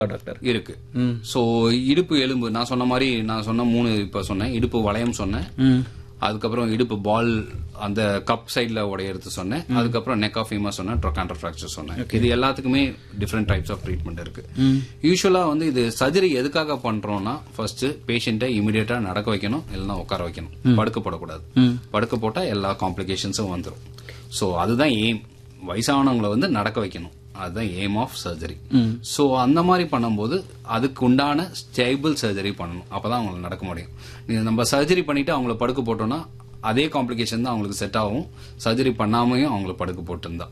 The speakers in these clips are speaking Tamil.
டாக்டர் இருக்கு சோ இடுப்பு எலும்பு நான் சொன்ன மாதிரி நான் சொன்ன மூணு இப்ப சொன்னேன் இடுப்பு வளையம் சொன்னேன் ம் அதுக்கப்புறம் இடுப்பு பால் அந்த கப் சைடுல உடையறது சொன்னேன் அதுக்கப்புறம் நெக் ஆஃப் ஃபீமா சொன்னேன் ட்ரொகாண்டர் ஃபிராக்சர் சொன்னேன் இது எல்லாத்துக்குமே டிஃப்ரெண்ட் டைப்ஸ் ஆஃப் ட்ரீட்மெண்ட் இருக்கு யூஸ்வலா வந்து இது சர்ஜரி எதுக்காக பண்றோம்னா ஃபர்ஸ்ட் பேஷண்ட்டை இமிடியேட்டா நடக்க வைக்கணும் இல்லைன்னா உட்கார வைக்கணும் படுக்க போடக்கூடாது படுக்க போட்டா எல்லா காம்ப்ளிகேஷன்ஸும் வந்துடும் ஸோ அதுதான் எய்ம் வயசானவங்களை வந்து நடக்க வைக்கணும் அதுதான் எய்ம் ஆஃப் சர்ஜரி ஸோ அந்த மாதிரி பண்ணும்போது அதுக்கு உண்டான ஸ்டேபிள் சர்ஜரி பண்ணணும் அப்பதான் அவங்களுக்கு நடக்க முடியும் நீங்க நம்ம சர்ஜரி பண்ணிட்டு அவங்கள படுக்க போட்டோம்னா அதே காம்ப்ளிகேஷன் தான் அவங்களுக்கு செட் ஆகும் சர்ஜரி பண்ணாமையும் அவங்கள படுக்க போட்டிருந்தா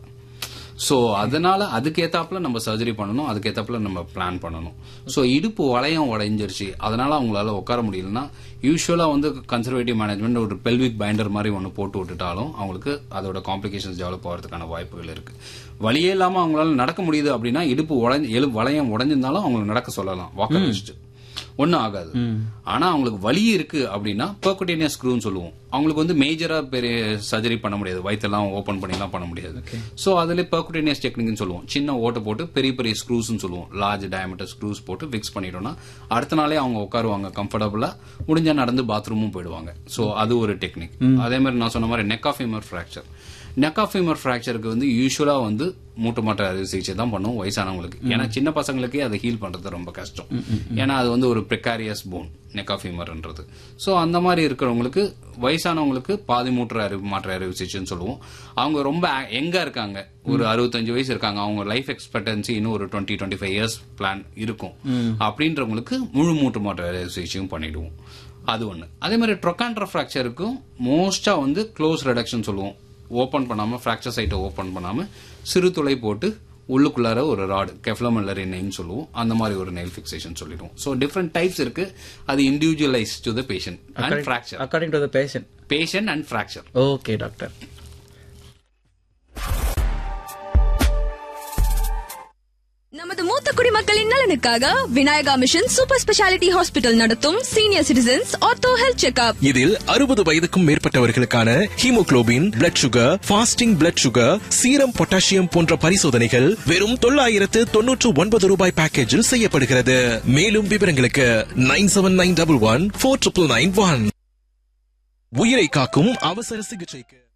ஸோ அதனால அதுக்கேத்தாப்புல நம்ம சர்ஜரி பண்ணணும் அதுக்கேத்தாப்புல நம்ம பிளான் பண்ணணும் ஸோ இடுப்பு வளையம் உடைஞ்சிருச்சு அதனால அவங்களால உட்கார முடியலன்னா யூஸ்வலா வந்து கன்சர்வேட்டிவ் மேனேஜ்மெண்ட் ஒரு பெல்விக் பைண்டர் மாதிரி ஒன்று போட்டு விட்டுட்டாலும் அவங்களுக்கு அதோட காம்ப்ளிகேஷன்ஸ் டெவலப் ஆகிறதுக்கான வாய்ப்புகள் இருக்கு வழியே இல்லாம அவங்களால நடக்க முடியுது அப்படின்னா இடுப்பு உடஞ்சி எலு வளையம் உடஞ்சிருந்தாலும் அவங்களுக்கு நடக்க சொல்லலாம் வாக்கர் வச்சுட்டு ஒன்றும் ஆகாது ஆனா அவங்களுக்கு வலி இருக்கு அப்படின்னா பெர்குட்டேனியஸ் ஸ்க்ரூன்னு சொல்லுவோம் அவங்களுக்கு வந்து மேஜரா பெரிய சர்ஜரி பண்ண முடியாது வயிற்றெல்லாம் ஓப்பன் பண்ணிலாம் பண்ண முடியாது ஸோ அதுல பெர்குட்டேனியஸ் டெக்னிக்னு சொல்லுவோம் சின்ன ஓட்டை போட்டு பெரிய பெரிய ஸ்க்ரூஸ்னு சொல்லுவோம் லார்ஜ் டயமீட்டர் ஸ்க்ரூஸ் போட்டு ஃபிக்ஸ் பண்ணிட்டோம்னா அடுத்த நாளே அவங்க உட்காருவாங்க கம்ஃபர்டபுளா முடிஞ்சா நடந்து பாத்ரூமும் போயிடுவாங்க ஸோ அது ஒரு டெக்னிக் அதே மாதிரி நான் சொன்ன மாதிரி neck of femur fracture neck of femur ஃப்ராக்சருக்கு வந்து யூஸ்வலா வந்து மூட்டு மாற்று அறுவை சிகிச்சை தான் பண்ணுவோம் வயசானவங்களுக்கு ஏன்னா சின்ன பசங்களுக்கே அதை ஹீல் பண்றது ரொம்ப கஷ்டம் ஏன்னா அது வந்து ஒரு ப்ரிகாரியஸ் போன் நெக் ஆஃப் ஃபீமர்ன்றது ஸோ அந்த மாதிரி இருக்கிறவங்களுக்கு வயசானவங்களுக்கு பாதி மூட்டு அறுவை மாற்று அறுவை சிகிச்சைன்னு சொல்லுவோம் அவங்க ரொம்ப எங்கா இருக்காங்க ஒரு அறுபத்தஞ்சு வயசு இருக்காங்க அவங்க லைஃப் எக்ஸ்பெக்டன்சி இன்னும் ஒரு twenty twenty five years plan இருக்கும் அப்படின்றவங்களுக்கு முழு மூட்டு மாற்று அறுவை சிகிச்சையும் பண்ணிடுவோம் அது ஒன்று அதே மாதிரி ட்ரொகான்ட்ரா ஃப்ராக்சருக்கும் மோஸ்டா வந்து க்ளோஸ் ரெடக்ஷன் சொல்லுவோம் ஓப்பன் பண்ணாம ஃப்ராக்சர் சைட்டை ஓப்பன் பண்ணாம சிறு துளை போட்டு உள்ளுக்குள்ளார ஒரு ராடு கெஃப்லமல்லரி நெயின் சொல்லுவோம் அந்த மாதிரி ஒரு நெயில் ஃபிக்சேஷன் சொல்லிடுவோம் ஸோ டிஃப்ரெண்ட் டைப்ஸ் இருக்கு அது individualised to the patient and fracture according to the patient patient and fracture okay doctor நமது மூத்த குடிமக்களின் நலனுக்காக Vinayaka mission super speciality hospital நடத்தும் senior citizens ortho health checkup இதில் அறுபது வயதுக்கும் மேற்பட்டவர்களுக்கான haemoglobin blood sugar fasting blood sugar serum potassium போன்ற பரிசோதனைகள் வெறும் தொள்ளாயிரத்து தொன்னூற்று ஒன்பது ரூபாய் பேக்கேஜில் செய்யப்படுகிறது மேலும் விவரங்களுக்கு nine seven nine double one four triple nine one உயிரை காக்கும் அவசர சிகிச்சைக்கு